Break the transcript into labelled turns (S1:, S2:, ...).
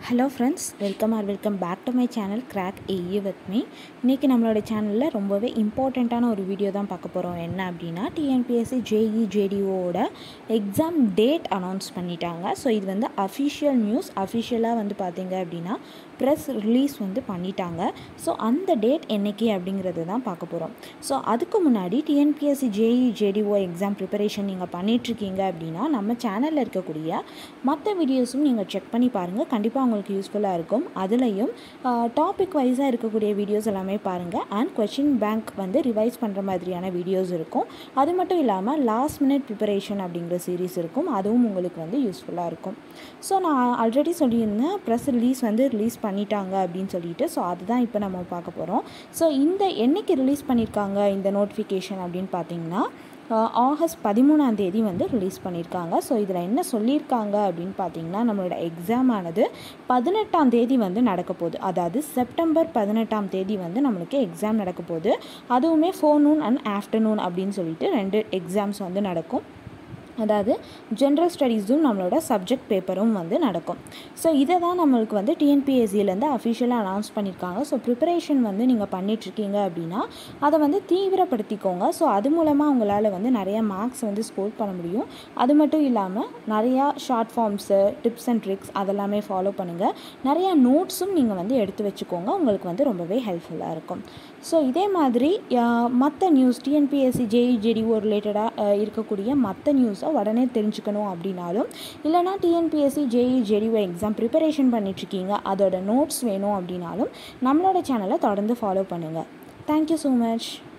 S1: hello friends welcome or welcome back to my channel crack AE with me இன்றைக்கி நம்மளோட சேனலில் ரொம்பவே இம்பார்ட்டண்ட்டான ஒரு வீடியோ தான் பார்க்க போகிறோம் என்ன அப்படின்னா டிஎன்பிஎஸ்சி ஜேஇ ஜேடிஓட எக்ஸாம் டேட் அனௌன்ஸ் பண்ணிட்டாங்க ஸோ இது வந்து அஃபிஷியல் நியூஸ் அஃபிஷியலாக வந்து பார்த்தீங்க அப்படின்னா ப்ரெஸ் ரிலீஸ் வந்து பண்ணிட்டாங்க ஸோ அந்த டேட் என்னைக்கு அப்படிங்கிறது தான் பார்க்க போகிறோம் ஸோ அதுக்கு முன்னாடி TNPSC JE JDO exam preparation நீங்கள் பண்ணிகிட்ருக்கீங்க அப்படின்னா நம்ம சேனலில் இருக்கக்கூடிய மற்ற வீடியோஸும் நீங்கள் செக் பண்ணி பாருங்கள் கண்டிப்பாக உங்களுக்கு யூஸ்ஃபுல்லாக இருக்கும் அதுலேயும் டாபிக் வைஸாக இருக்கக்கூடிய வீடியோஸ் எல்லாமே பாருங்கள் அண்ட் கொஷின் பேங்க் வந்து ரிவைஸ் பண்ணுற மாதிரியான வீடியோஸ் இருக்கும் அது மட்டும் இல்லாமல் லாஸ்ட் மினிட் ப்ரிப்பரேஷன் அப்படிங்கிற சீரீஸ் இருக்கும் அதுவும் உங்களுக்கு வந்து யூஸ்ஃபுல்லாக இருக்கும் ஸோ நான் ஆல்ரெடி சொல்லியிருந்தேன் ப்ரெஸ் ரிலீஸ் வந்து ரிலீஸ் பண்ணிட்டாங்க அப்படின்னு சொல்லிட்டு ஸோ அதுதான் இப்போ நம்ம பார்க்க போகிறோம் ஸோ இந்த என்னைக்கு ரிலீஸ் பண்ணியிருக்காங்க இந்த நோட்டிஃபிகேஷன் அப்படின்னு பார்த்தீங்கன்னா ஆகஸ்ட் பதிமூணாம் தேதி வந்து ரிலீஸ் பண்ணியிருக்காங்க ஸோ இதில் என்ன சொல்லியிருக்காங்க அப்படின்னு பார்த்தீங்கன்னா நம்மளோட எக்ஸாம் ஆனது பதினெட்டாம் தேதி வந்து நடக்க போகுது அதாவது செப்டம்பர் பதினெட்டாம் தேதி வந்து நம்மளுக்கு எக்ஸாம் நடக்க போகுது அதுவுமே ஃபோர்நூன் அண்ட் ஆஃப்டர்நூன் அப்படின்னு சொல்லிட்டு ரெண்டு எக்ஸாம்ஸ் வந்து நடக்கும் அதாவது ஜென்ரல் ஸ்டடீஸும் நம்மளோட சப்ஜெக்ட் பேப்பரும் வந்து நடக்கும் ஸோ இதை தான் நம்மளுக்கு வந்து டிஎன்பிஎஸ்சிலேருந்து அஃபிஷியலாக அனௌன்ஸ் பண்ணியிருக்காங்க ஸோ ப்ரிப்பரேஷன் வந்து நீங்கள் பண்ணிகிட்ருக்கீங்க அப்படின்னா அதை வந்து தீவிரப்படுத்திக்கோங்க ஸோ அது மூலமாக உங்களால் வந்து நிறையா மார்க்ஸ் வந்து ஸ்கோர் பண்ண முடியும் அது மட்டும் இல்லாமல் நிறையா short forms tips and tricks அதெல்லாமே ஃபாலோ பண்ணுங்கள் நிறையா நோட்ஸும் நீங்கள் வந்து எடுத்து வச்சுக்கோங்க உங்களுக்கு வந்து ரொம்பவே ஹெல்ப்ஃபுல்லாக இருக்கும் ஸோ இதே மாதிரி மற்ற நியூஸ் டிஎன்பிஎஸ்சி ஜேஇ ஜேடிஓ ரிலேட்டடாக இருக்கக்கூடிய மற்ற நியூஸை உடனே தெரிஞ்சுக்கணும் அப்படின்னாலும் இல்லைனா TNPSC JE JDO exam preparation பண்ணிட்டுருக்கீங்க அதோட நோட்ஸ் வேணும் அப்படின்னாலும் நம்மளோட சேனலை தொடர்ந்து ஃபாலோ பண்ணுங்கள் தேங்க்யூ ஸோ மச்